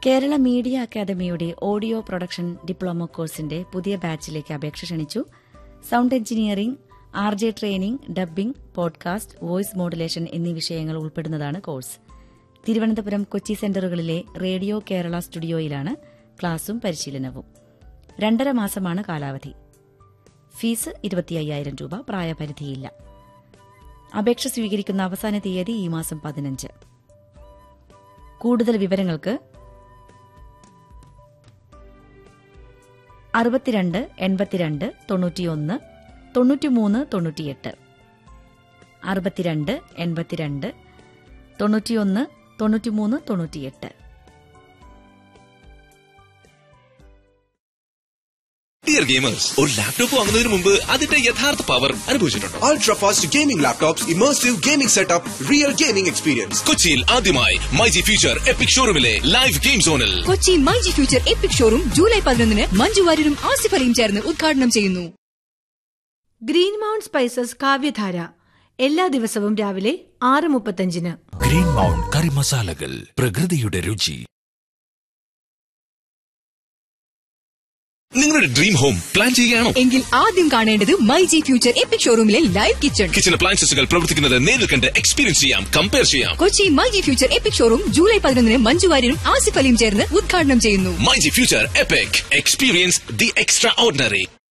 Kerala media അക്കാദമിയുടെ audio production diploma കോഴ്സിന്റെ പുതിയ ബാച്ചിലേക്ക് അപേക്ഷ ക്ഷണിച്ചു sound engineering R J training dubbing podcast voice modulation എന്നീ വിഷയങ്ങൾ ഉൾപ്പെടുന്നതാണ് കോഴ്സ് തിരുവനന്തപുരം കൊച്ചി സെന്ററുകളിലെ റേഡിയോ കേരള സ്റ്റുഡിയോയിലാണ് ക്ലാസും പരിശീലനവും രണ്ടര മാസമാണ് കാലാവധി ഫീസ് ഇരുപത്തി അയ്യായിരം രൂപ പ്രായപരിധിയില്ല അപേക്ഷ സ്വീകരിക്കുന്ന അവസാന തീയതി ഈ മാസം പതിനഞ്ച് കൂടുതൽ വിവരങ്ങൾക്ക് അറുപത്തിരണ്ട് എൺപത്തിരണ്ട് തൊണ്ണൂറ്റിയൊന്ന് തൊണ്ണൂറ്റിമൂന്ന് തൊണ്ണൂറ്റിയെട്ട് അറുപത്തിരണ്ട് എൺപത്തിരണ്ട് തൊണ്ണൂറ്റിയൊന്ന് തൊണ്ണൂറ്റിമൂന്ന് തൊണ്ണൂറ്റിയെട്ട് ഡിയർ ഗെയിമേഴ്സ് ഒരു ലാപ്ടോപ്പ് വാങ്ങുന്നതിന് മുമ്പ് അതിന്റെ യഥാർത്ഥ പവർ അനുഭവിച്ചിട്ടുണ്ടോ Ultra fast gaming laptops, immersive gaming setup, real gaming experience. കൊച്ചിയിൽ ആദ്യമായി മൈജി ഫ്യൂച്ചർ എപ്പിക് ഷോറൂമിലെ ലൈവ് ഗെയിം സോണിൽ Kochi myG future epic showroom July പതിനൊന്നിന് മഞ്ജു വാര്യരും ആസിഫ് അലിയും ചേർന്ന് ഉദ്ഘാടനം ചെയ്യുന്നു ഗ്രീൻ മൗണ്ട് സ്പൈസസ് കാവ്യധാര എല്ലാ ദിവസവും രാവിലെ ആറ് മുപ്പത്തഞ്ചിന് ഗ്രീൻ മൗണ്ട് കറി മസാലകൾ പ്രകൃതിയുടെ രുചി നിങ്ങളുടെ ഡ്രീം ഹോം പ്ലാൻ ചെയ്യുകയാണോ എങ്കിൽ ആദ്യം കാണേണ്ടത് മൈജി ഫ്യൂച്ചർ എപ്പിക് ഷോറൂമിലെ ലൈവ് കിച്ചൺ കിച്ചൺ അപ്ലയൻസസുകൾ പ്രവർത്തിക്കുന്നത് നേരിൽ കണ്ട് എക്സ്പീരിയൻസ് ചെയ്യാം കമ്പയർ ചെയ്യാം Kochi myG future epic showroom July പതിനൊന്നിന് മഞ്ജു വാര്യരും ആസിഫ് അലിയും ചേർന്ന് ഉദ്ഘാടനം ചെയ്യുന്നു myG future epic experience the extra ordinary